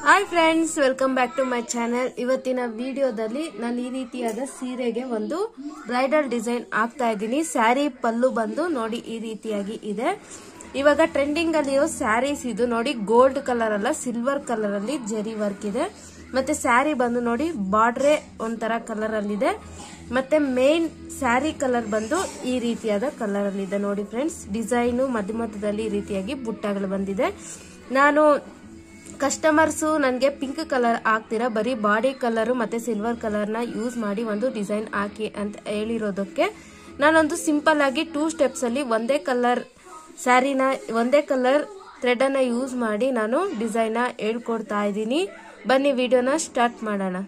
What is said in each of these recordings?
hi friends welcome back to my channel ಇವತ್ತಿನ ವಿಡಿಯೋದಲ್ಲಿ ನಾನು ಈ ರೀತಿಯಾದ ಸೀರೆಗೆ ಒಂದು ಬ್ರೈಡಲ್ ಡಿಸೈನ್ ಆಗ್ತಾ ಇದ್ದೀನಿ ಸ್ಯಾರಿ ಪಲ್ಲು ಬಂದು ನೋಡಿ ಈ ರೀತಿಯಾಗಿ ಇದೆ ಇವಾಗ ಟ್ರೆಂಡಿಂಗ್ ಅಲ್ಲಿ ಸ್ಯಾರೀಸ್ ಇದು ನೋಡಿ ಗೋಲ್ಡ್ ಕಲರ್ ಅಲ್ಲ ಸಿಲ್ವರ್ ಕಲರ್ ಅಲ್ಲಿ ಜರಿ ವರ್ಕ್ ಇದೆ ಮತ್ತೆ ಸ್ಯಾರಿ ಬಂದು ನೋಡಿ ಬಾರ್ಡ್ರೆ ಒಂಥರ ಕಲರ್ ಅಲ್ಲಿದೆ ಮತ್ತೆ ಮೇನ್ ಸ್ಯಾರಿ ಕಲರ್ ಬಂದು ಈ ರೀತಿಯಾದ ಕಲರ್ ಅಲ್ಲಿ ಇದೆ ನೋಡಿ ಫ್ರೆಂಡ್ಸ್ ಡಿಸೈನು ಮಧ್ಯ ಮಧ್ಯದಲ್ಲಿ ಈ ರೀತಿಯಾಗಿ ಬುಟ್ಟಗಳು ಬಂದಿದೆ ನಾನು ಕಸ್ಟಮರ್ಸು ನನಗೆ ಪಿಂಕ್ ಕಲರ್ ಹಾಕ್ತೀರಾ ಬರೀ ಬಾಡಿ ಕಲರ್ ಮತ್ತೆ ಸಿಲ್ವರ್ ಕಲರ್ನ ಯೂಸ್ ಮಾಡಿ ಒಂದು ಡಿಸೈನ್ ಹಾಕಿ ಅಂತ ಹೇಳಿರೋದಕ್ಕೆ ನಾನೊಂದು ಸಿಂಪಲ್ ಆಗಿ ಟೂ ಸ್ಟೆಪ್ಸ್ ಅಲ್ಲಿ ಒಂದೇ ಕಲರ್ ಸ್ಯಾರಿನ ಒಂದೇ ಕಲರ್ ಥ್ರೆಡ್ ಅನ್ನ ಯೂಸ್ ಮಾಡಿ ನಾನು ಡಿಸೈನ್ ಹೇಳ್ಕೊಡ್ತಾ ಇದ್ದೀನಿ ಬನ್ನಿ ವಿಡಿಯೋನ ಸ್ಟಾರ್ಟ್ ಮಾಡೋಣ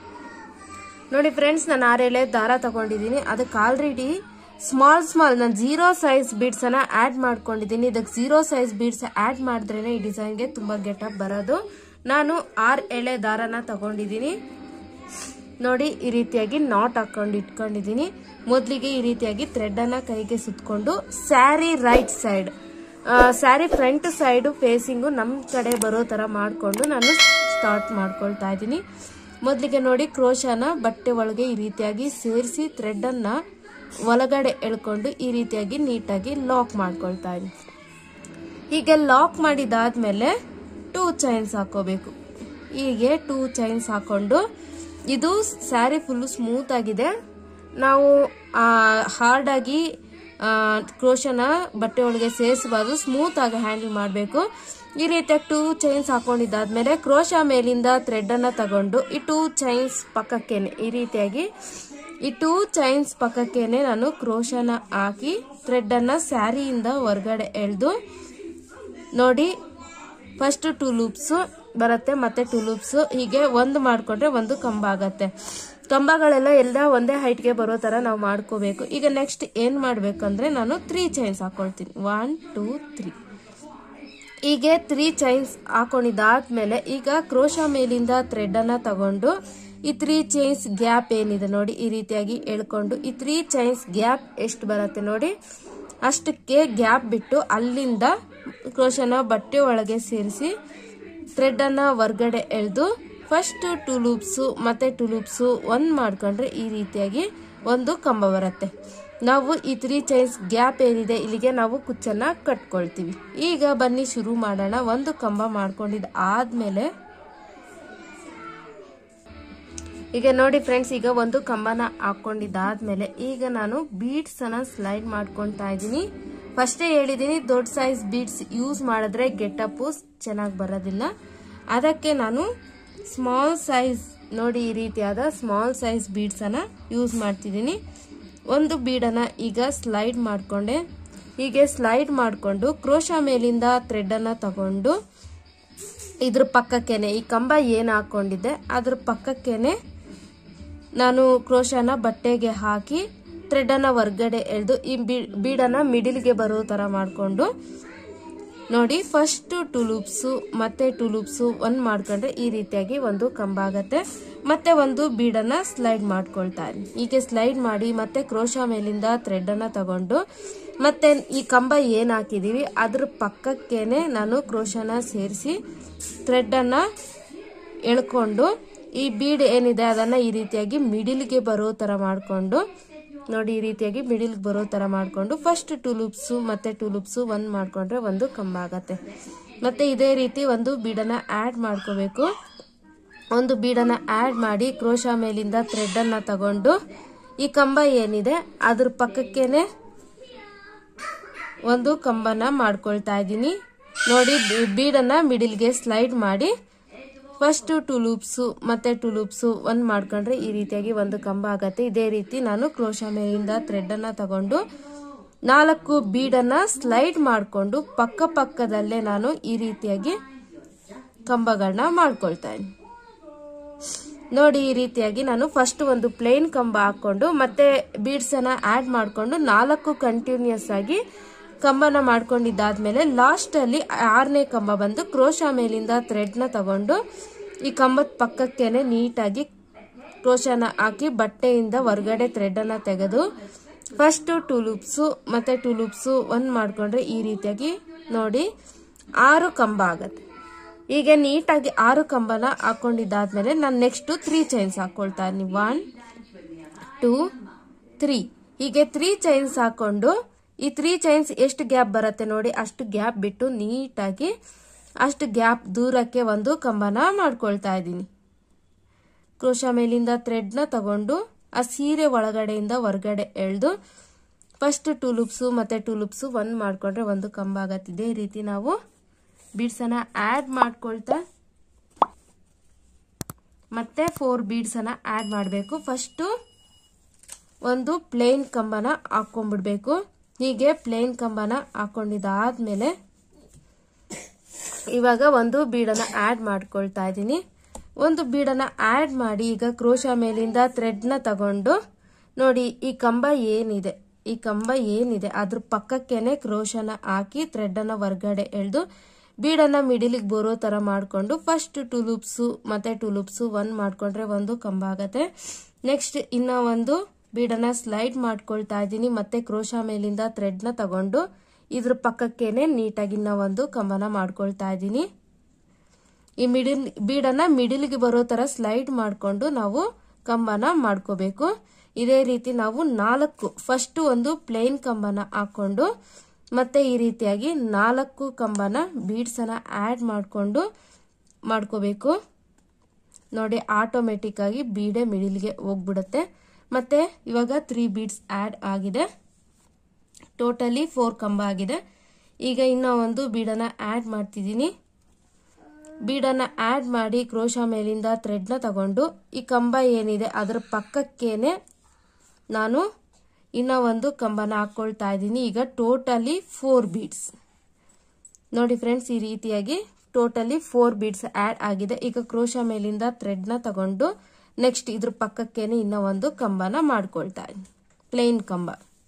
ನೋಡಿ ಫ್ರೆಂಡ್ಸ್ ನಾನು ಆರೇಳೆ ದಾರ ತಗೊಂಡಿದ್ದೀನಿ ಅದಕ್ಕೆ ಆಲ್ರೆಡಿ ಸ್ಮಾಲ್ ಸ್ಮಾಲ್ ನಾನು ಜೀರೋ ಸೈಜ್ ಬೀಡ್ಸ್ ಅನ್ನ ಆಡ್ ಮಾಡ್ಕೊಂಡಿದ್ದೀನಿ ಇದಕ್ಕೆ ಜೀರೋ ಸೈಜ್ ಬೀಡ್ಸ್ ಆಡ್ ಮಾಡಿದ್ರೇನೆ ಈ ಡಿಸೈನ್ಗೆ ತುಂಬಾ ಗೆಟಪ್ ಬರೋದು ನಾನು ಆರ್ ಎಳೆ ದಾರನ ತಗೊಂಡಿದ್ದೀನಿ ನೋಡಿ ಈ ರೀತಿಯಾಗಿ ನಾಟ್ ಹಾಕೊಂಡು ಇಟ್ಕೊಂಡಿದ್ದೀನಿ ಮೊದಲಿಗೆ ಈ ರೀತಿಯಾಗಿ ಥ್ರೆಡ್ ಅನ್ನ ಕೈಗೆ ಸುತ್ಕೊಂಡು saree right side saree front side facing ನಮ್ಮ ಕಡೆ ಬರೋ ತರ ಮಾಡಿಕೊಂಡು ನಾನು ಸ್ಟಾರ್ಟ್ ಮಾಡ್ಕೊಳ್ತಾ ಇದ್ದೀನಿ ಮೊದಲಿಗೆ ನೋಡಿ ಕ್ರೋಶನ ಬಟ್ಟೆ ಒಳಗೆ ಈ ರೀತಿಯಾಗಿ ಸೇರಿಸಿ ಥ್ರೆಡ್ ಅನ್ನ ಒಳಗಡೆ ಎಳ್ಕೊಂಡು ಈ ರೀತಿಯಾಗಿ ನೀಟಾಗಿ ಲಾಕ್ ಮಾಡ್ಕೊಳ್ತಾ ಇದ್ದೀನಿ ಹೀಗೆ ಲಾಕ್ ಮಾಡಿದಾದ್ಮೇಲೆ ಟೂ ಚೈನ್ಸ್ ಹಾಕೋಬೇಕು ಹೀಗೆ ಟೂ ಚೈನ್ಸ್ ಹಾಕೊಂಡು ಇದು ಸ್ಯಾರಿ ಫುಲ್ಲು ಸ್ಮೂತ್ ಆಗಿದೆ ನಾವು ಹಾರ್ಡ್ ಆಗಿ ಕ್ರೋಶನ ಬಟ್ಟೆ ಒಳಗೆ ಸೇರಿಸಬಾರ್ದು ಸ್ಮೂತ್ ಆಗಿ ಹ್ಯಾಂಡಲ್ ಮಾಡಬೇಕು ಈ ರೀತಿಯಾಗಿ ಟೂ ಚೈನ್ಸ್ ಹಾಕೊಂಡಿದ್ದಾದ್ಮೇಲೆ ಕ್ರೋಶ ಮೇಲಿಂದ ಥ್ರೆಡ್ ಅನ್ನ ತಗೊಂಡು ಈ ಟೂ ಚೈನ್ಸ್ ಪಕ್ಕಕ್ಕೇನೆ ಈ ರೀತಿಯಾಗಿ ಈ ಟೂ ಚೈನ್ಸ್ ಪಕ್ಕಕ್ಕೇನೆ ನಾನು ಕ್ರೋಶನ ಹಾಕಿ ಥ್ರೆಡ್ ಅನ್ನ ಸ್ಯಾರಿಯಿಂದ ಹೊರಗಡೆ ಎಳೆದು ನೋಡಿ ಫಸ್ಟ್ ಟೂ ಲೂಪ್ಸ್ ಬರುತ್ತೆ ಮತ್ತೆ ಟೂ ಲೂಪ್ಸ್ ಹೀಗೆ ಒಂದು ಮಾಡ್ಕೊಂಡ್ರೆ ಒಂದು ಕಂಬ ಆಗತ್ತೆ ಕಂಬಗಳೆಲ್ಲ ಎಲ್ಲ ಒಂದೇ ಹೈಟ್ಗೆ ಬರೋ ತರ ನಾವು ಮಾಡ್ಕೋಬೇಕು ಈಗ ನೆಕ್ಸ್ಟ್ ಏನ್ ಮಾಡ್ಬೇಕಂದ್ರೆ ನಾನು ತ್ರೀ ಚೈನ್ಸ್ ಹಾಕೊಳ್ತೀನಿ ಒನ್ ಟೂ ತ್ರೀ ಹೀಗೆ ತ್ರೀ ಚೈನ್ಸ್ ಹಾಕೊಂಡಿದ್ದಾದ್ಮೇಲೆ ಈಗ ಕ್ರೋಶ ಮೇಲಿಂದ ಥ್ರೆಡ್ ಅನ್ನ ತಗೊಂಡು ಈ ತ್ರೀ ಚೈನ್ಸ್ ಗ್ಯಾಪ್ ಏನಿದೆ ನೋಡಿ ಈ ರೀತಿಯಾಗಿ ಎಳ್ಕೊಂಡು ಈ ತ್ರೀ ಚೈನ್ಸ್ ಗ್ಯಾಪ್ ಎಷ್ಟು ಬರುತ್ತೆ ನೋಡಿ ಅಷ್ಟಕ್ಕೆ ಗ್ಯಾಪ್ ಬಿಟ್ಟು ಅಲ್ಲಿಂದ ಕ್ರೋಶನ ಬಟ್ಟೆ ಒಳಗೆ ಸೇರಿಸಿ ಥ್ರೆಡ್ ಅನ್ನ ಹೊರ್ಗಡೆ ಎಳೆದು ಫಸ್ಟ್ ಟೂ ಲೂಪ್ಸು ಮತ್ತೆ ಟೂ ಲೂಪ್ಸು ಒಂದ್ ಮಾಡ್ಕೊಂಡ್ರೆ ಈ ರೀತಿಯಾಗಿ ಒಂದು ಕಂಬ ಬರುತ್ತೆ ನಾವು ಈ ತ್ರೀ ಚೈನ್ಸ್ ಗ್ಯಾಪ್ ಏನಿದೆ ಇಲ್ಲಿಗೆ ನಾವು ಕುಚ್ಚನ್ನ ಕಟ್ಕೊಳ್ತೀವಿ ಈಗ ಬನ್ನಿ ಶುರು ಮಾಡೋಣ ಒಂದು ಕಂಬ ಮಾಡ್ಕೊಂಡಿದ್ ಆದ್ಮೇಲೆ ಈಗ ನೋಡಿ ಫ್ರೆಂಡ್ಸ್ ಈಗ ಒಂದು ಕಂಬನ ಹಾಕೊಂಡಿದ್ದಾದ್ಮೇಲೆ ಈಗ ನಾನು ಬೀಡ್ಸ್ ಅನ್ನ ಸ್ಲೈಡ್ ಮಾಡ್ಕೊಳ್ತಾ ಇದ್ದೀನಿ ಫಸ್ಟೇ ಹೇಳಿದೀನಿ ದೊಡ್ಡ ಸೈಜ್ ಬೀಡ್ಸ್ ಯೂಸ್ ಮಾಡಿದ್ರೆ ಗೆಟಪ್ ಚೆನ್ನಾಗಿ ಬರೋದಿಲ್ಲ ಅದಕ್ಕೆ ನಾನು ಸ್ಮಾಲ್ ಸೈಜ್ ನೋಡಿ ಈ ರೀತಿಯಾದ ಸ್ಮಾಲ್ ಸೈಜ್ ಬೀಡ್ಸ್ ಅನ್ನ ಯೂಸ್ ಮಾಡ್ತಿದ್ದೀನಿ ಒಂದು ಬೀಡನ್ನ ಈಗ ಸ್ಲೈಡ್ ಮಾಡ್ಕೊಂಡೆ ಹೀಗೆ ಸ್ಲೈಡ್ ಮಾಡಿಕೊಂಡು ಕ್ರೋಶ ಮೇಲಿಂದ ಥ್ರೆಡ್ ಅನ್ನ ತಗೊಂಡು ಇದ್ರ ಪಕ್ಕಕ್ಕೇನೆ ಈ ಕಂಬ ಏನು ಹಾಕೊಂಡಿದ್ದೆ ಅದ್ರ ಪಕ್ಕಕ್ಕೇನೆ ನಾನು ಕ್ರೋಶನ ಬಟ್ಟೆಗೆ ಹಾಕಿ ಥ್ರೆಡ್ ಅನ್ನ ಹೊರ್ಗಡೆ ಎಳೆದು ಈ ಬೀಡನ್ನ ಮಿಡಿಲ್ಗೆ ಬರೋ ತರ ಮಾಡಿಕೊಂಡು ನೋಡಿ ಫಸ್ಟ್ ಟೂ ಲೂಪ್ಸು ಮತ್ತೆ ಟೂ ಲೂಪ್ಸು ಒಂದ್ ಮಾಡ್ಕೊಂಡ್ರೆ ಈ ರೀತಿಯಾಗಿ ಒಂದು ಕಂಬ ಆಗತ್ತೆ ಮತ್ತೆ ಒಂದು ಬೀಡನ್ನ ಸ್ಲೈಡ್ ಮಾಡ್ಕೊಳ್ತಾ ಇದ್ದೀನಿ ಹೀಗೆ ಸ್ಲೈಡ್ ಮಾಡಿ ಮತ್ತೆ ಕ್ರೋಶ ಮೇಲಿಂದ ಥ್ರೆಡ್ ಅನ್ನ ತಗೊಂಡು ಮತ್ತೆ ಈ ಕಂಬ ಏನ್ ಹಾಕಿದೀವಿ ಅದ್ರ ಪಕ್ಕಕ್ಕೇನೆ ನಾನು ಕ್ರೋಶನ ಸೇರಿಸಿ ಥ್ರೆಡ್ ಅನ್ನ ಎಳ್ಕೊಂಡು ಈ ಬೀಡ್ ಏನಿದೆ ಅದನ್ನ ಈ ರೀತಿಯಾಗಿ ಮಿಡಿಲ್ಗೆ ಬರೋ ತರ ಮಾಡ್ಕೊಂಡು ನೋಡಿ ಈ ರೀತಿಯಾಗಿ ಮಿಡಿಲ್ ಬರೋ ತರ ಮಾಡ್ಕೊಂಡು ಫಸ್ಟ್ ಟೂ ಲೂಪ್ಸು ಮತ್ತೆ ಟೂ ಲೂಪ್ಸು ಒಂದ್ ಮಾಡ್ಕೊಂಡ್ರೆ ಒಂದು ಕಂಬ ಆಗತ್ತೆ ಮತ್ತೆ ಇದೇ ರೀತಿ ಒಂದು ಬೀಡನ್ನ ಆಡ್ ಮಾಡ್ಕೋಬೇಕು ಒಂದು ಬೀಡನ್ನ ಆಡ್ ಮಾಡಿ ಕ್ರೋಶ ಮೇಲಿಂದ ಥ್ರೆಡ್ ಅನ್ನ ತಗೊಂಡು ಈ ಕಂಬ ಏನಿದೆ ಅದ್ರ ಪಕ್ಕಕ್ಕೇನೆ ಒಂದು ಕಂಬನ ಮಾಡ್ಕೊಳ್ತಾ ಇದ್ದೀನಿ ನೋಡಿ ಬೀಡನ್ನ ಮಿಡಿಲ್ಗೆ ಸ್ಲೈಡ್ ಮಾಡಿ ಫಸ್ಟ್ ಟೂ ಲೂಪ್ಸು ಮತ್ತೆ ಟೂ ಲೂಪ್ಸು ಒಂದ್ ಮಾಡ್ಕೊಂಡ್ರೆ ಈ ರೀತಿಯಾಗಿ ಒಂದು ಕಂಬ ಆಗತ್ತೆ ಇದೇ ರೀತಿ ನಾನು ಕ್ರೋಶ ಮೇಲಿಂದ ಥ್ರೆಡ್ ಅನ್ನ ತಗೊಂಡು ನಾಲ್ಕು ಬೀಡನ್ನ ಸ್ಲೈಡ್ ಮಾಡಿಕೊಂಡು ಪಕ್ಕ ಪಕ್ಕದಲ್ಲೇ ನಾನು ಈ ರೀತಿಯಾಗಿ ಕಂಬಗಳನ್ನ ಮಾಡ್ಕೊಳ್ತಾ ಇದ್ದೀನಿ ನೋಡಿ ಈ ರೀತಿಯಾಗಿ ನಾನು ಫಸ್ಟ್ ಒಂದು ಪ್ಲೇನ್ ಕಂಬ ಹಾಕೊಂಡು ಮತ್ತೆ ಬೀಡ್ಸ್ ಅನ್ನ ಆಡ್ ಮಾಡ್ಕೊಂಡು ನಾಲ್ಕು ಕಂಟಿನ್ಯೂಸ್ ಆಗಿ ಕಂಬನ ಮಾಡ್ಕೊಂಡಿದ್ದಾದ್ಮೇಲೆ ಲಾಸ್ಟ್ ಅಲ್ಲಿ ಆರನೇ ಕಂಬ ಬಂದು ಕ್ರೋಶ ಮೇಲಿಂದ ಥ್ರೆಡ್ ನ ತಗೊಂಡು ಈ ಕಂಬದ ಪಕ್ಕಕ್ಕೇನೆ ನೀಟಾಗಿ ಕ್ರೋಶನ ಹಾಕಿ ಬಟ್ಟೆಯಿಂದ ಹೊರಗಡೆ ಥ್ರೆಡ್ ಅನ್ನ ತೆಗೆದು ಫಸ್ಟ್ ಟೂ ಲೂಪ್ಸು ಮತ್ತೆ ಟೂ ಲೂಪ್ಸು ಒಂದ್ ಮಾಡ್ಕೊಂಡ್ರೆ ಈ ರೀತಿಯಾಗಿ ನೋಡಿ ಆರು ಕಂಬ ಆಗತ್ತೆ ಈಗ ನೀಟಾಗಿ ಆರು ಕಂಬನ ಹಾಕೊಂಡಿದ್ದಾದ್ಮೇಲೆ ನಾನು ನೆಕ್ಸ್ಟ್ ತ್ರೀ ಚೈನ್ಸ್ ಹಾಕೊಳ್ತಾ ಇದ್ದೀನಿ ಒನ್ ಟೂ ತ್ರೀ ಹೀಗೆ ತ್ರೀ ಚೈನ್ಸ್ ಹಾಕೊಂಡು ಈ ತ್ರೀ ಚೈನ್ಸ್ ಎಷ್ಟು ಗ್ಯಾಪ್ ಬರುತ್ತೆ ನೋಡಿ ಅಷ್ಟು ಗ್ಯಾಪ್ ಬಿಟ್ಟು ನೀಟಾಗಿ ಅಷ್ಟು ಗ್ಯಾಪ್ ದೂರಕ್ಕೆ ಒಂದು ಕಂಬನ ಮಾಡ್ಕೊಳ್ತಾ ಇದ್ದೀನಿ ಕ್ರೋಶ ಮೇಲಿಂದ ಥ್ರೆಡ್ನ ತಗೊಂಡು ಆ ಸೀರೆ ಒಳಗಡೆಯಿಂದ ಹೊರಗಡೆ ಎಳೆದು ಫಸ್ಟ್ ಟೂ ಲೂಪ್ಸು ಮತ್ತೆ ಟೂ ಲೂಪ್ಸು ಒಂದು ಮಾಡ್ಕೊಂಡ್ರೆ ಒಂದು ಕಂಬ ಆಗತ್ತಿದೆ ಈ ರೀತಿ ನಾವು ಬೀಡ್ಸನ್ನ ಆ್ಯಡ್ ಮಾಡ್ಕೊಳ್ತಾ ಮತ್ತೆ ಫೋರ್ ಬೀಡ್ಸನ್ನ ಆ್ಯಡ್ ಮಾಡಬೇಕು ಫಸ್ಟು ಒಂದು ಪ್ಲೇನ್ ಕಂಬನ ಹಾಕೊಂಡ್ಬಿಡ್ಬೇಕು ಹೀಗೆ ಪ್ಲೇನ್ ಕಂಬನ ಹಾಕೊಂಡಿದ್ದಾದ್ಮೇಲೆ ಇವಾಗ ಒಂದು ಬೀಡನ್ನ ಆ್ಯಡ್ ಮಾಡ್ಕೊಳ್ತಾ ಇದ್ದೀನಿ ಒಂದು ಬೀಡನ್ನ ಆ್ಯಡ್ ಮಾಡಿ ಈಗ ಕ್ರೋಶ ಮೇಲಿಂದ ಥ್ರೆಡ್ನ ತಗೊಂಡು ನೋಡಿ ಈ ಕಂಬ ಏನಿದೆ ಈ ಕಂಬ ಏನಿದೆ ಅದ್ರ ಪಕ್ಕಕ್ಕೇನೆ ಕ್ರೋಶನ ಹಾಕಿ ಥ್ರೆಡ್ಡನ್ನ ಹೊರ್ಗಡೆ ಎಳೆದು ಬೀಡನ್ನ ಮಿಡಿಲಿಗೆ ಬರೋ ತರ ಮಾಡ್ಕೊಂಡು ಫಸ್ಟ್ ಟೂ ಲೂಪ್ಸು ಮತ್ತೆ ಟೂ ಲೂಪ್ಸು ಒಂದ್ ಮಾಡ್ಕೊಂಡ್ರೆ ಒಂದು ಕಂಬ ಆಗತ್ತೆ ನೆಕ್ಸ್ಟ್ ಇನ್ನ ಒಂದು ಬೀಡನ್ನ ಸ್ಲೈಡ್ ಮಾಡ್ಕೊಳ್ತಾ ಇದ್ದೀನಿ ಮತ್ತೆ ಕ್ರೋಶ ಮೇಲಿಂದ ಥ್ರೆಡ್ನ ತಗೊಂಡು ಇದ್ರ ಪಕ್ಕಕ್ಕೇನೆ ನೀಟಾಗಿ ಇನ್ನ ಒಂದು ಕಂಬನ ಮಾಡ್ಕೊಳ್ತಾ ಇದ್ದೀನಿ ಈ ಮಿಡಿಲ್ ಬೀಡನ್ನ ಮಿಡಿಲ್ಗೆ ಬರೋ ತರ ಸ್ಲೈಡ್ ಮಾಡ್ಕೊಂಡು ನಾವು ಕಂಬನ ಮಾಡ್ಕೋಬೇಕು ಇದೇ ರೀತಿ ನಾವು ನಾಲ್ಕು ಫಸ್ಟ್ ಒಂದು ಪ್ಲೇನ್ ಕಂಬನ ಹಾಕೊಂಡು ಮತ್ತೆ ಈ ರೀತಿಯಾಗಿ ನಾಲ್ಕು ಕಂಬನ ಬೀಡ್ಸ್ ಅನ್ನ ಆಡ್ ಮಾಡ್ಕೊಂಡು ಮಾಡ್ಕೋಬೇಕು ನೋಡಿ ಆಟೋಮೆಟಿಕ್ ಆಗಿ ಬೀಡೆ ಮಿಡಿಲ್ಗೆ ಹೋಗ್ಬಿಡುತ್ತೆ ಮತ್ತೆ ಇವಾಗ ತ್ರೀ ಬೀಡ್ಸ್ ಆಡ್ ಆಗಿದೆ ಟೋಟಲಿ ಫೋರ್ ಕಂಬ ಆಗಿದೆ ಈಗ ಇನ್ನ ಒಂದು ಬೀಡನ್ನ ಆಡ್ ಮಾಡ್ತಿದ್ದೀನಿ ಬೀಡನ್ನ ಆಡ್ ಮಾಡಿ ಕ್ರೋಶ ಮೇಲಿಂದ ಥ್ರೆಡ್ನ ತಗೊಂಡು ಈ ಕಂಬ ಏನಿದೆ ಅದರ ಪಕ್ಕಕ್ಕೇನೆ ನಾನು ಇನ್ನ ಒಂದು ಕಂಬನ ಹಾಕೊಳ್ತಾ ಇದ್ದೀನಿ ಈಗ ಟೋಟಲಿ ಫೋರ್ ಬೀಡ್ಸ್ ನೋಡಿ ಫ್ರೆಂಡ್ಸ್ ಈ ರೀತಿಯಾಗಿ ಟೋಟಲಿ ಫೋರ್ ಬೀಡ್ಸ್ ಆಡ್ ಆಗಿದೆ ಈಗ ಕ್ರೋಶ ಮೇಲಿಂದ ಥ್ರೆಡ್ನ ತಗೊಂಡು ನೆಕ್ಸ್ಟ್ ಇದ್ರ ಪಕ್ಕಕ್ಕೇನೆ ಇನ್ನ ಒಂದು ಕಂಬನ ಮಾಡ್ಕೊಳ್ತಾ ಇದ್ದೀನಿ ಪ್ಲೇನ್ ಕಂಬ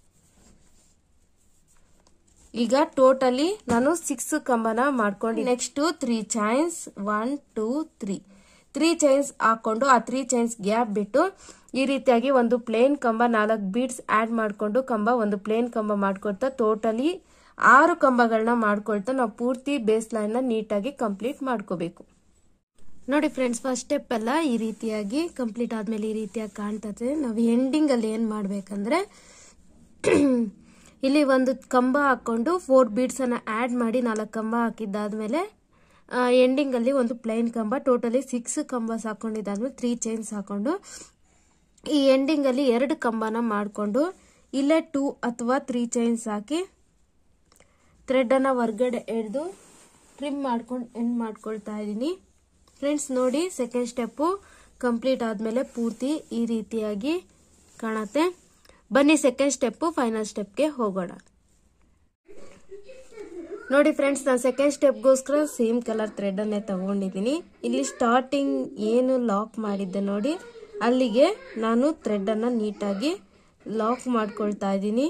ಈಗ ಟೋಟಲಿ ನಾನು ಸಿಕ್ಸ್ ಕಂಬನ ಮಾಡ್ಕೊಂಡು next three chains one two three three chains ಹಾಕೊಂಡು ಆ ತ್ರೀ ಚೈನ್ಸ್ ಗ್ಯಾಪ್ ಬಿಟ್ಟು ಈ ರೀತಿಯಾಗಿ ಒಂದು ಪ್ಲೇನ್ ಕಂಬ ನಾಲ್ಕು ಬೀಡ್ಸ್ ಆಡ್ ಮಾಡ್ಕೊಂಡು ಕಂಬ ಒಂದು ಪ್ಲೇನ್ ಕಂಬ ಮಾಡ್ಕೊಳ್ತಾ ಟೋಟಲಿ ಆರು ಕಂಬಗಳನ್ನ ಮಾಡ್ಕೊಳ್ತಾ ನಾವು ಪೂರ್ತಿ ಬೇಸ್ ಲೈನ್ ನ ನೀಟಾಗಿ ಕಂಪ್ಲೀಟ್ ಮಾಡ್ಕೋಬೇಕು ನೋಡಿ ಫ್ರೆಂಡ್ಸ್ ಫಸ್ಟ್ ಸ್ಟೆಪ್ ಎಲ್ಲ ಈ ರೀತಿಯಾಗಿ ಕಂಪ್ಲೀಟ್ ಆದ್ಮೇಲೆ ಈ ರೀತಿಯಾಗಿ ಕಾಣ್ತದೆ ನಾವು ಎಂಡಿಂಗ್ ಅಲ್ಲಿ ಏನ್ ಮಾಡ್ಬೇಕಂದ್ರೆ ಇಲ್ಲಿ ಒಂದು ಕಂಬ ಹಾಕೊಂಡು ಫೋರ್ ಬೀಡ್ಸ್ ಅನ್ನ ಆಡ್ ಮಾಡಿ ನಾಲ್ಕು ಕಂಬ ಹಾಕಿದ್ದಾದ್ಮೇಲೆ ಎಂಡಿಂಗ್ ಅಲ್ಲಿ ಒಂದು ಪ್ಲೈನ್ ಕಂಬ ಟೋಟಲಿ ಸಿಕ್ಸ್ ಕಂಬಸ್ ಹಾಕೊಂಡಿದ್ದಾದ್ಮೇಲೆ ತ್ರೀ ಚೈನ್ಸ್ ಹಾಕೊಂಡು ಈ ಎಂಡಿಂಗ್ ಅಲ್ಲಿ ಎರಡು ಕಂಬನ ಮಾಡಿಕೊಂಡು ಇಲ್ಲೇ ಟೂ ಅಥವಾ ತ್ರೀ ಚೈನ್ಸ್ ಹಾಕಿ ಥ್ರೆಡ್ ಅನ್ನ ಹೊರ್ಗಡೆ ಎಳೆದು ಟ್ರಿಮ್ ಮಾಡ್ಕೊಂಡು ಎಂಡ್ ಮಾಡ್ಕೊಳ್ತಾ ಇದ್ದೀನಿ ಫ್ರೆಂಡ್ಸ್ ನೋಡಿ ಸೆಕೆಂಡ್ ಸ್ಟೆಪ್ಪು ಕಂಪ್ಲೀಟ್ ಆದಮೇಲೆ ಪೂರ್ತಿ ಈ ರೀತಿಯಾಗಿ ಕಾಣತ್ತೆ ಬನ್ನಿ ಸೆಕೆಂಡ್ ಸ್ಟೆಪ್ಪು ಫೈನಲ್ ಸ್ಟೆಪ್ಗೆ ಹೋಗೋಣ ನೋಡಿ ಫ್ರೆಂಡ್ಸ್ ನಾನು ಸೆಕೆಂಡ್ ಸ್ಟೆಪ್ಗೋಸ್ಕರ ಸೇಮ್ ಕಲರ್ ಥ್ರೆಡ್ ಅನ್ನೇ ತಗೊಂಡಿದ್ದೀನಿ ಇಲ್ಲಿ ಸ್ಟಾರ್ಟಿಂಗ್ ಏನು ಲಾಕ್ ಮಾಡಿದ್ದೆ ನೋಡಿ ಅಲ್ಲಿಗೆ ನಾನು ಥ್ರೆಡ್ ಅನ್ನ ನೀಟಾಗಿ ಲಾಕ್ ಮಾಡ್ಕೊಳ್ತಾ ಇದ್ದೀನಿ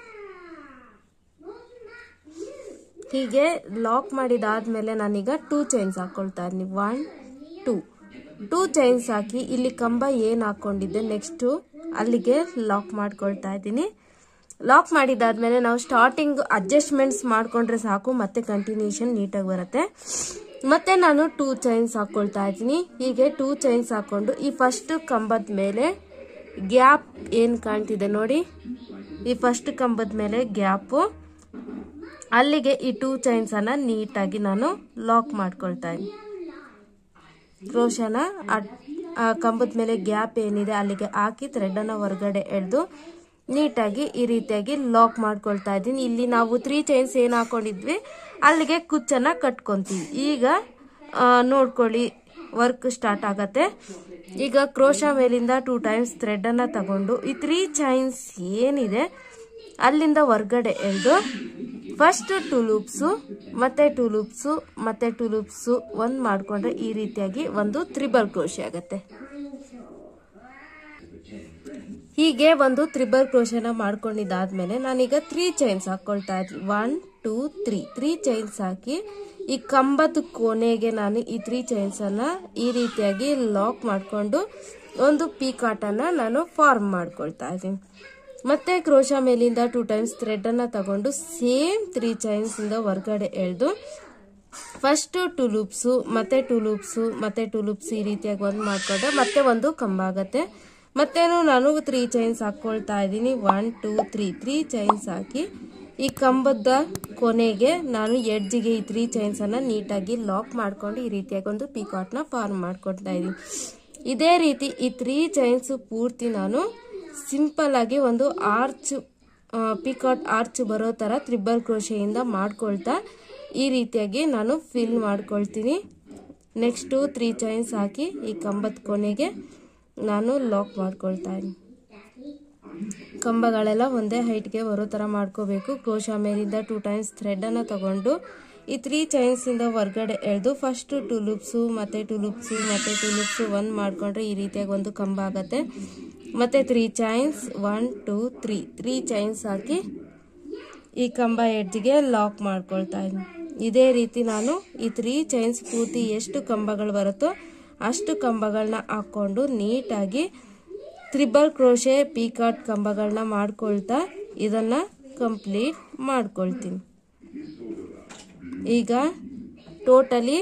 ಹೀಗೆ ಲಾಕ್ ಮಾಡಿದಾದ್ಮೇಲೆ ನಾನೀಗ ಟೂ ಚೈನ್ಸ್ ಹಾಕೊಳ್ತಾ ಇದ್ದೀನಿ ಒನ್ ಟೂ ಟೂ ಚೈನ್ಸ್ ಹಾಕಿ ಇಲ್ಲಿ ಕಂಬ ಏನು ಹಾಕೊಂಡಿದ್ದೆ ನೆಕ್ಸ್ಟು ಅಲ್ಲಿಗೆ ಲಾಕ್ ಮಾಡ್ಕೊಳ್ತಾ ಇದ್ದೀನಿ ಲಾಕ್ ಮಾಡಿದಾದ್ಮೇಲೆ ನಾವು ಸ್ಟಾರ್ಟಿಂಗ್ ಅಡ್ಜಸ್ಟ್ಮೆಂಟ್ಸ್ ಮಾಡ್ಕೊಂಡ್ರೆ ಸಾಕು ಮತ್ತೆ ಕಂಟಿನ್ಯೂಷನ್ ನೀಟಾಗಿ ಬರುತ್ತೆ ಮತ್ತೆ ನಾನು ಟೂ ಚೈನ್ಸ್ ಹಾಕೊಳ್ತಾ ಇದ್ದೀನಿ ಹೀಗೆ ಟೂ ಚೈನ್ಸ್ ಹಾಕೊಂಡು ಈ ಫಸ್ಟ್ ಕಂಬದ ಮೇಲೆ ಗ್ಯಾಪ್ ಏನು ಕಾಣ್ತಿದೆ ನೋಡಿ ಈ ಫಸ್ಟ್ ಕಂಬದ ಮೇಲೆ ಗ್ಯಾಪು ಅಲ್ಲಿಗೆ ಈ ಟೂ ಚೈನ್ಸ್ ಅನ್ನ ನೀಟಾಗಿ ನಾನು ಲಾಕ್ ಮಾಡ್ಕೊಳ್ತಾ ಇದ್ದೀನಿ ಕ್ರೋಶನ ಆ ಕಂಬದ ಮೇಲೆ ಗ್ಯಾಪ್ ಏನಿದೆ ಅಲ್ಲಿಗೆ ಹಾಕಿ ಥ್ರೆಡ್ ಅನ್ನ ಹೊರಗಡೆ ಎಳೆದು ನೀಟಾಗಿ ಈ ರೀತಿಯಾಗಿ ಲಾಕ್ ಮಾಡ್ಕೊಳ್ತಾ ಇದ್ದೀನಿ ಇಲ್ಲಿ ನಾವು ತ್ರೀ ಚೈನ್ಸ್ ಏನು ಹಾಕೊಂಡಿದ್ವಿ ಅಲ್ಲಿಗೆ ಕುಚ್ಚನ್ನ ಕಟ್ಕೊಂತೀವಿ ಈಗ ನೋಡ್ಕೊಳ್ಳಿ ವರ್ಕ್ ಸ್ಟಾರ್ಟ್ ಆಗತ್ತೆ ಈಗ ಕ್ರೋಶ ಮೇಲಿಂದ ಟೂ ಟೈಮ್ಸ್ ಥ್ರೆಡ್ ಅನ್ನ ತಗೊಂಡು ಈ ತ್ರೀ ಚೈನ್ಸ್ ಏನಿದೆ ಅಲ್ಲಿಂದ ಹೊರ್ಗಡೆ ಎಳೆದು ಫಸ್ಟ್ ಟೂ ಲೂಪ್ಸು ಮತ್ತೆ ಟೂ ಲೂಪ್ಸು ಮತ್ತೆ ಟೂ ಲೂಪ್ಸು ಒಂದು ಮಾಡಿಕೊಂಡ್ರೆ ಈ ರೀತಿಯಾಗಿ ಒಂದು ತ್ರಿಬಲ್ ಕ್ರೋಶೆ ಆಗುತ್ತೆ ಹೀಗೆ ಒಂದು ತ್ರಿಬಲ್ ಕ್ರೋಶನ ಮಾಡ್ಕೊಂಡಿದ್ದಾದ್ಮೇಲೆ ನಾನೀಗ ತ್ರೀ ಚೈನ್ಸ್ ಹಾಕೊಳ್ತಾ ಇದ್ವಿ one two three three chains ಹಾಕಿ ಈ ಕಂಬದ ಕೊನೆಗೆ ನಾನು ಈ ತ್ರೀ ಚೈನ್ಸ್ ಅನ್ನ ಈ ರೀತಿಯಾಗಿ ಲಾಕ್ ಮಾಡಿಕೊಂಡು ಒಂದು ಪೀಕಾಟನ್ನ ನಾನು ಫಾರ್ಮ್ ಮಾಡ್ಕೊಳ್ತಾ ಇದ್ದೀನಿ ಮತ್ತೆ ಕ್ರೋಶ ಮೇಲಿಂದ ಟೂ ಟೈಮ್ಸ್ ಥ್ರೆಡ್ ಅನ್ನ ತಗೊಂಡು ಸೇಮ್ ತ್ರೀ ಚೈನ್ಸ್ ಇಂದ ಹೊರಗಡೆ ಎಳೆದು ಫಸ್ಟ್ ಟೂ ಲೂಪ್ಸು ಮತ್ತೆ ಟೂ ಲೂಪ್ಸು ಮತ್ತೆ ಟೂ ಲೂಪ್ಸ್ ಈ ರೀತಿಯಾಗಿ ಒಂದು ಮಾಡ್ಕೊಂಡ್ರೆ ಮತ್ತೆ ಒಂದು ಕಂಬ ಆಗತ್ತೆ ಮತ್ತೇನು ನಾನು ತ್ರೀ ಚೈನ್ಸ್ ಹಾಕ್ಕೊಳ್ತಾ ಇದ್ದೀನಿ one two three three chains ಹಾಕಿ ಈ ಕಂಬದ ಕೊನೆಗೆ ನಾನು ಎಡ್ಜಿಗೆ ಈ ತ್ರೀ ಚೈನ್ಸನ್ನು ನೀಟಾಗಿ ಲಾಕ್ ಮಾಡ್ಕೊಂಡು ಈ ರೀತಿಯಾಗಿ ಒಂದು ಪಿಕಾಟ್ನ ಫಾರ್ಮ್ ಮಾಡ್ಕೊಳ್ತಾ ಇದ್ದೀನಿ ಇದೇ ರೀತಿ ಈ ತ್ರೀ ಚೈನ್ಸ್ ಪೂರ್ತಿ ನಾನು ಸಿಂಪಲ್ ಆಗಿ ಒಂದು ಆರ್ಚ್ ಪಿಕಾಟ್ ಆರ್ಚ್ ಬರೋ ಥರ ತ್ರಿಬಲ್ ಕ್ರೋಶೆಯಿಂದ ಮಾಡ್ಕೊಳ್ತಾ ಈ ರೀತಿಯಾಗಿ ನಾನು ಫಿಲ್ ಮಾಡ್ಕೊಳ್ತೀನಿ ನೆಕ್ಸ್ಟು ತ್ರೀ ಚೈನ್ಸ್ ಹಾಕಿ ಈ ಕಂಬದ ಕೊನೆಗೆ ನಾನು ಲಾಕ್ ಮಾಡ್ಕೊಳ್ತಾ ಇದ್ದೀನಿ ಕಂಬಗಳೆಲ್ಲ ಒಂದೇ ಹೈಟ್ಗೆ ಬರೋ ಥರ ಮಾಡ್ಕೋಬೇಕು ಕ್ರೋಶ ಮೇಲಿಂದ ಟೂ ಟೈಮ್ಸ್ ಥ್ರೆಡನ್ನು ತಗೊಂಡು ಈ ತ್ರೀ ಚೈನ್ಸಿಂದ ಹೊರ್ಗಡೆ ಎಳೆದು ಫಸ್ಟು ಟೂ ಲೂಪ್ಸು ಮತ್ತು ಟೂ ಲೂಪ್ಸು ಮತ್ತು ಟೂ ಲೂಪ್ಸು ಒನ್ ಮಾಡಿಕೊಂಡ್ರೆ ಈ ರೀತಿಯಾಗಿ ಒಂದು ಕಂಬ ಆಗುತ್ತೆ ಮತ್ತು three chains one two three three chains ಹಾಕಿ ಈ ಕಂಬ ಎಡ್ಜ್ಗೆ ಲಾಕ್ ಮಾಡ್ಕೊಳ್ತಾ ಇದ್ದೀನಿ ಇದೇ ರೀತಿ ನಾನು ಈ ತ್ರೀ ಚೈನ್ಸ್ ಪೂರ್ತಿ ಎಷ್ಟು ಕಂಬಗಳು ಬರುತ್ತೋ ಅಷ್ಟು ಕಂಬಗಳನ್ನ ಹಾಕ್ಕೊಂಡು ನೀಟಾಗಿ ತ್ರಿಬಲ್ ಕ್ರೋಶೆ ಪೀಕಾಟ್ ಕಂಬಗಳನ್ನ ಮಾಡ್ಕೊಳ್ತಾ ಇದನ್ನು ಕಂಪ್ಲೀಟ್ ಮಾಡ್ಕೊಳ್ತೀನಿ ಈಗ totally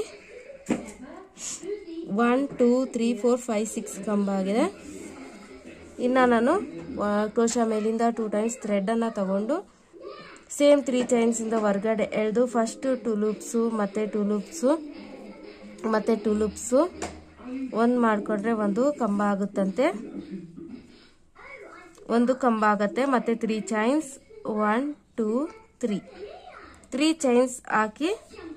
one two three four five six ಕಂಬ ಆಗಿದೆ ಇನ್ನು ನಾನು ಕ್ರೋಶ ಮೇಲಿಂದ ಟೂ ಟೈಮ್ಸ್ ಥ್ರೆಡನ್ನು ತಗೊಂಡು ಸೇಮ್ ತ್ರೀ ಚೈನ್ಸಿಂದ ಹೊರ್ಗಡೆ ಎಳೆದು ಫಸ್ಟು ಟೂ ಲೂಪ್ಸು ಮತ್ತು ಟೂ ಲೂಪ್ಸು ಮತ್ತು ಟೂ ಲೂಪ್ಸು ಒಂದು ಮಾಡಿಕೊಂಡ್ರೆ ಒಂದು ಕಂಬ ಆಗುತ್ತಂತೆ ಒಂದು ಕಂಬ ಆಗುತ್ತೆ ಮತ್ತು three chains one two three three chains ಹಾಕಿ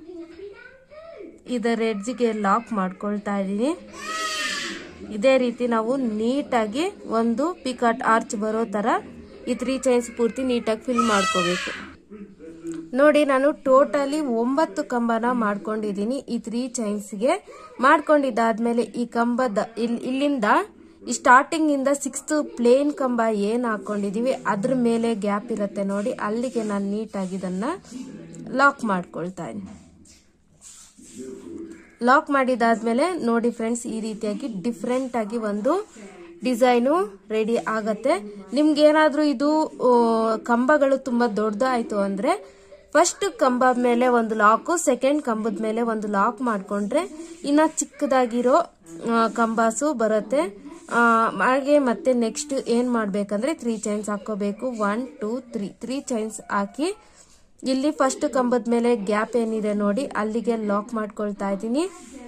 ಇದರ ಎಡ್ಜಿಗೆ ಲಾಕ್ ಮಾಡ್ಕೊಳ್ತಾ ಇದ್ದೀನಿ ಇದೇ ರೀತಿ ನಾವು ನೀಟಾಗಿ ಒಂದು ಪಿಕಾಟ್ ಆರ್ಚ್ ಬರೋ ಥರ ಈ ತ್ರೀ ಚೈನ್ಸ್ ಪೂರ್ತಿ ನೀಟಾಗಿ ಫಿಲ್ ಮಾಡ್ಕೋಬೇಕು ನೋಡಿ ನಾನು ಟೋಟಲಿ ಒಂಬತ್ತು ಕಂಬನ ಮಾಡ್ಕೊಂಡಿದ್ದೀನಿ ಈ ತ್ರೀ ಚೈನ್ಸ್ಗೆ ಮಾಡ್ಕೊಂಡಿದ್ದಾದ್ಮೇಲೆ ಈ ಕಂಬದ ಇಲ್ಲಿ ಇಲ್ಲಿಂದ ಈ ಸ್ಟಾರ್ಟಿಂಗ್ ಇಂದ ಸಿಕ್ಸ್ತ್ ಪ್ಲೇನ್ ಕಂಬ ಏನ್ ಹಾಕೊಂಡಿದೀವಿ ಅದ್ರ ಮೇಲೆ ಗ್ಯಾಪ್ ಇರುತ್ತೆ ನೋಡಿ ಅಲ್ಲಿಗೆ ನಾನು ನೀಟಾಗಿ ಇದನ್ನ ಲಾಕ್ ಮಾಡ್ಕೊಳ್ತಾ ಇದ್ದೀನಿ ಲಾಕ್ ಮಾಡಿದಾದ್ಮೇಲೆ ನೋಡಿ ಫ್ರೆಂಡ್ಸ್ ಈ ರೀತಿಯಾಗಿ ಡಿಫ್ರೆಂಟ್ ಆಗಿ ಒಂದು ಡಿಸೈನು ರೆಡಿ ಆಗತ್ತೆ ನಿಮ್ಗೆ ಏನಾದ್ರೂ ಇದು ಆ, ಕಂಬಗಳು ತುಂಬಾ ದೊಡ್ಡದಾಯ್ತು ಅಂದ್ರೆ ಫಸ್ಟ್ ಕಂಬ ಮೇಲೆ ಒಂದು ಲಾಕು ಸೆಕೆಂಡ್ ಕಂಬದ ಮೇಲೆ ಒಂದು ಲಾಕ್ ಮಾಡ್ಕೊಂಡ್ರೆ ಇನ್ನ ಚಿಕ್ಕದಾಗಿರೋ ಆ, ಕಂಬಾಸು ಬರುತ್ತೆ ಆ, ಹಾಗೆ ಮತ್ತೆ ನೆಕ್ಸ್ಟ್ ಏನ್ ಮಾಡ್ಬೇಕಂದ್ರೆ ತ್ರೀ ಚೈನ್ಸ್ ಹಾಕೋಬೇಕು one two three three chains ಹಾಕಿ ಇಲ್ಲಿ ಫಸ್ಟ್ ಕಂಬದ ಮೇಲೆ ಗ್ಯಾಪ್ ಏನಿದೆ ನೋಡಿ ಅಲ್ಲಿಗೆ ಲಾಕ್ ಮಾಡ್ಕೊಳ್ತಾ ಇದ್ದೀನಿ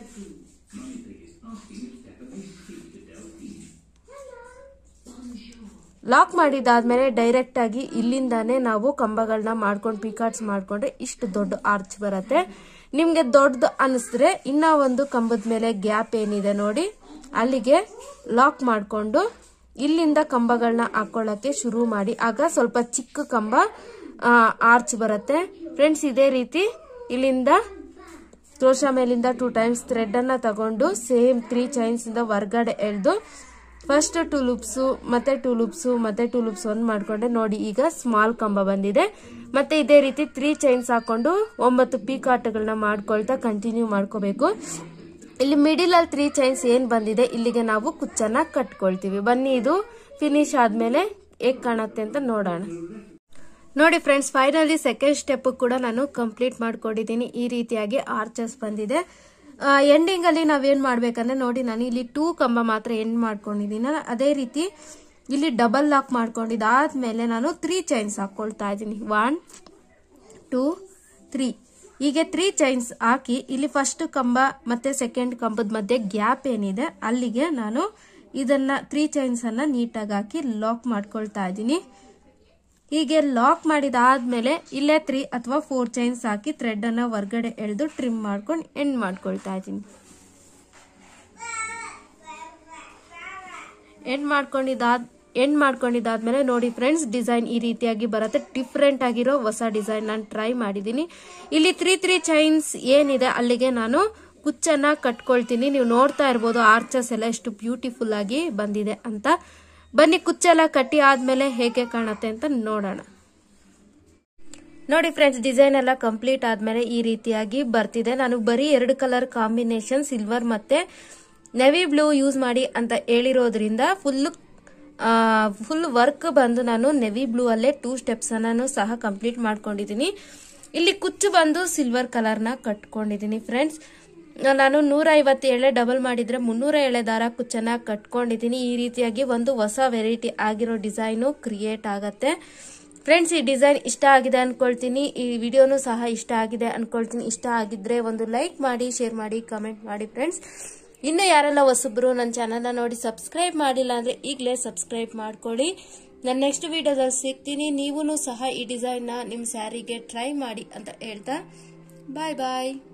ಲಾಕ್ ಮಾಡಿದಾದ್ಮೇಲೆ ಡೈರೆಕ್ಟ್ ಆಗಿ ಇಲ್ಲಿಂದಾನೇ ನಾವು ಕಂಬಗಳನ್ನ ಮಾಡ್ಕೊಂಡು ಪಿಕಾಟ್ಸ್ ಮಾಡ್ಕೊಂಡ್ರೆ ಇಷ್ಟು ದೊಡ್ಡ ಆರ್ಚ್ ಬರುತ್ತೆ ನಿಮ್ಗೆ ದೊಡ್ಡದು ಅನಿಸಿದ್ರೆ ಇನ್ನ ಒಂದು ಕಂಬದ ಮೇಲೆ ಗ್ಯಾಪ್ ಏನಿದೆ ನೋಡಿ ಅಲ್ಲಿಗೆ ಲಾಕ್ ಮಾಡ್ಕೊಂಡು ಇಲ್ಲಿಂದ ಕಂಬಗಳನ್ನ ಹಾಕೊಳ್ಳಕ್ಕೆ ಶುರು ಮಾಡಿ ಆಗ ಸ್ವಲ್ಪ ಚಿಕ್ಕ ಕಂಬ ಆರ್ಚ್ ಬರುತ್ತೆ ಫ್ರೆಂಡ್ಸ್ ಇದೇ ರೀತಿ ಇಲ್ಲಿಂದ ಕ್ರೋಶ ಮೇಲಿಂದ ಟೂ ಟೈಮ್ಸ್ ಥ್ರೆಡ್ ಅನ್ನ ತಗೊಂಡು ಸೇಮ್ ತ್ರೀ ಚೈನ್ಸ್ ಇಂದ ಹೊರ್ಗಡೆ ಎಳೆದು ಫಸ್ಟ್ ಟೂ ಲೂಪ್ಸು ಮತ್ತೆ ಟೂ ಲೂಪ್ಸು ಮತ್ತೆ ಟೂ ಲೂಪ್ಸ್ ಒಂದ್ ಮಾಡ್ಕೊಂಡೆ ನೋಡಿ ಈಗ ಸ್ಮಾಲ್ ಕಂಬ ಬಂದಿದೆ ಮತ್ತೆ ಇದೇ ರೀತಿ ತ್ರೀ ಚೈನ್ಸ್ ಹಾಕೊಂಡು ಒಂಬತ್ತು ಪೀಕಾಟಗಳನ್ನ ಮಾಡ್ಕೊಳ್ತಾ ಕಂಟಿನ್ಯೂ ಮಾಡ್ಕೋಬೇಕು ಇಲ್ಲಿ ಮಿಡಿಲ್ ಅಲ್ಲಿ ತ್ರೀ ಚೈನ್ಸ್ ಏನ್ ಬಂದಿದೆ ಇಲ್ಲಿಗೆ ನಾವು ಕುಚ್ಚನ್ನ ಕಟ್ಕೊಳ್ತೀವಿ ಬನ್ನಿ ಇದು ಫಿನಿಶ್ ಆದ್ಮೇಲೆ ಹೇಗ್ ಕಾಣತ್ತೆ ಅಂತ ನೋಡೋಣ ನೋಡಿ ಫ್ರೆಂಡ್ಸ್ ಫೈನಲಿ ಸೆಕೆಂಡ್ ಸ್ಟೆಪ್ ಕೂಡ ನಾನು ಕಂಪ್ಲೀಟ್ ಮಾಡ್ಕೊಂಡಿದ್ದೀನಿ ಈ ರೀತಿಯಾಗಿ ಆರ್ಚಸ್ ಬಂದಿದೆ ಎಂಡಿಂಗ್ ಅಲ್ಲಿ ನಾವೇನ್ ಮಾಡ್ಬೇಕಂದ್ರೆ ನೋಡಿ ನಾನು ಇಲ್ಲಿ ಟೂ ಕಂಬ ಮಾತ್ರ ಎಂಡ್ ಮಾಡ್ಕೊಂಡಿದ್ದೀನಿ ಅದೇ ರೀತಿ ಇಲ್ಲಿ ಡಬಲ್ ಲಾಕ್ ಮಾಡ್ಕೊಂಡಿದ್ದಾದ್ಮೇಲೆ ನಾನು ತ್ರೀ ಚೈನ್ಸ್ ಹಾಕೊಳ್ತಾ ಇದ್ದೀನಿ ಒನ್ ಟೂ ತ್ರೀ ಹೀಗೆ ತ್ರೀ ಚೈನ್ಸ್ ಹಾಕಿ ಇಲ್ಲಿ ಫಸ್ಟ್ ಕಂಬ ಮತ್ತೆ ಸೆಕೆಂಡ್ ಕಂಬದ ಮಧ್ಯೆ ಗ್ಯಾಪ್ ಏನಿದೆ ಅಲ್ಲಿಗೆ ನಾನು ಇದನ್ನ ತ್ರೀ ಚೈನ್ಸ್ ಅನ್ನ ನೀಟಾಗಿ ಹಾಕಿ ಲಾಕ್ ಮಾಡ್ಕೊಳ್ತಾ ಇದ್ದೀನಿ ಹೀಗೆ ಲಾಕ್ ಮಾಡಿದಾದ್ಮೇಲೆ ಇಲ್ಲೇ ತ್ರೀ ಅಥವಾ ಫೋರ್ ಚೈನ್ಸ್ ಹಾಕಿ ಥ್ರೆಡ್ ಅನ್ನ ಹೊರ್ಗಡೆ ಎಳೆದು ಟ್ರಿಮ್ ಮಾಡ್ಕೊಂಡು ಎಂಡ್ ಮಾಡ್ಕೊಳ್ತಾ ಇದ್ದೀನಿ ಎಂಡ್ ಮಾಡ್ಕೊಂಡಿದ್ದಾದ್ ಎಂಡ್ ಮಾಡ್ಕೊಂಡಿದ್ದಾದ್ಮೇಲೆ ನೋಡಿ ಫ್ರೆಂಡ್ಸ್ ಡಿಸೈನ್ ಈ ರೀತಿಯಾಗಿ ಬರುತ್ತೆ ಡಿಫ್ರೆಂಟ್ ಆಗಿರೋ ಹೊಸ ಡಿಸೈನ್ ನಾನು ಟ್ರೈ ಮಾಡಿದ್ದೀನಿ ಇಲ್ಲಿ ತ್ರೀ ತ್ರೀ ಚೈನ್ಸ್ ಏನಿದೆ ಅಲ್ಲಿಗೆ ನಾನು ಕುಚ್ಚನ್ನ ಕಟ್ಕೊಳ್ತೀನಿ ನೀವು ನೋಡ್ತಾ ಇರ್ಬೋದು ಆರ್ಚಸ್ ಎಲ್ಲ ಎಷ್ಟು ಬ್ಯೂಟಿಫುಲ್ ಆಗಿ ಬಂದಿದೆ ಅಂತ ಬನ್ನಿ ಕುಚ್ಚೆಲ್ಲ ಕಟ್ಟಿ ಆದ್ಮೇಲೆ ಹೇಗೆ ಕಾಣುತ್ತೆ ಅಂತ ನೋಡೋಣ ನೋಡಿ ಫ್ರೆಂಡ್ಸ್ ಡಿಸೈನ್ ಎಲ್ಲ ಕಂಪ್ಲೀಟ್ ಆದ್ಮೇಲೆ ಈ ರೀತಿಯಾಗಿ ಬರ್ತಿದೆ ನಾನು ಬರೀ ಎರಡು ಕಲರ್ ಕಾಂಬಿನೇಷನ್ ಸಿಲ್ವರ್ ಮತ್ತೆ ನೆವಿ ಬ್ಲೂ ಯೂಸ್ ಮಾಡಿ ಅಂತ ಹೇಳಿರೋದ್ರಿಂದ ಫುಲ್ ಫುಲ್ ವರ್ಕ್ ಬಂದು ನಾನು ನೆವಿ ಬ್ಲೂ ಅಲ್ಲೇ ಟೂ ಸ್ಟೆಪ್ಸ್ ನಾನು ಸಹ ಕಂಪ್ಲೀಟ್ ಮಾಡ್ಕೊಂಡಿದ್ದೀನಿ ಇಲ್ಲಿ ಕುಚ್ಚು ಬಂದು ಸಿಲ್ವರ್ ಕಲರ್ನ ಕಟ್ಕೊಂಡಿದ್ದೀನಿ ಫ್ರೆಂಡ್ಸ್ ನಾನು ನೂರ ಐವತ್ತು ಎಳೆ ಡಬಲ್ ಮಾಡಿದ್ರೆ ಮುನ್ನೂರ ಎಳೆ ದಾರ ಕುಚ್ಚನ್ನ ಕಟ್ಕೊಂಡಿದ್ದೀನಿ ಈ ರೀತಿಯಾಗಿ ಒಂದು ಹೊಸ ವೆರೈಟಿ ಆಗಿರೋ ಡಿಸೈನು ಕ್ರಿಯೇಟ್ ಆಗತ್ತೆ ಫ್ರೆಂಡ್ಸ್ ಈ ಡಿಸೈನ್ ಇಷ್ಟ ಆಗಿದೆ ಅನ್ಕೊಳ್ತೀನಿ ಈ ವಿಡಿಯೋನು ಸಹ ಇಷ್ಟ ಆಗಿದೆ ಅನ್ಕೊಳ್ತೀನಿ ಇಷ್ಟ ಆಗಿದ್ರೆ ಒಂದು ಲೈಕ್ ಮಾಡಿ ಶೇರ್ ಮಾಡಿ ಕಮೆಂಟ್ ಮಾಡಿ ಫ್ರೆಂಡ್ಸ್ ಇನ್ನು ಯಾರೆಲ್ಲ ಹೊಸಬ್ರು ನನ್ನ ಚಾನಲ್ನ ನೋಡಿ ಸಬ್ಸ್ಕ್ರೈಬ್ ಮಾಡಿಲ್ಲ ಅಂದ್ರೆ ಈಗಲೇ ಸಬ್ಸ್ಕ್ರೈಬ್ ಮಾಡ್ಕೊಳ್ಳಿ ನಾನು ನೆಕ್ಸ್ಟ್ ವಿಡಿಯೋದಲ್ಲಿ ಸಿಗ್ತೀನಿ ನೀವೂ ಸಹ ಈ ಡಿಸೈನ್ನ ನಿಮ್ಮ ಸ್ಯಾರಿಗೆ ಟ್ರೈ ಮಾಡಿ ಅಂತ ಹೇಳ್ತಾ ಬಾಯ್ ಬಾಯ್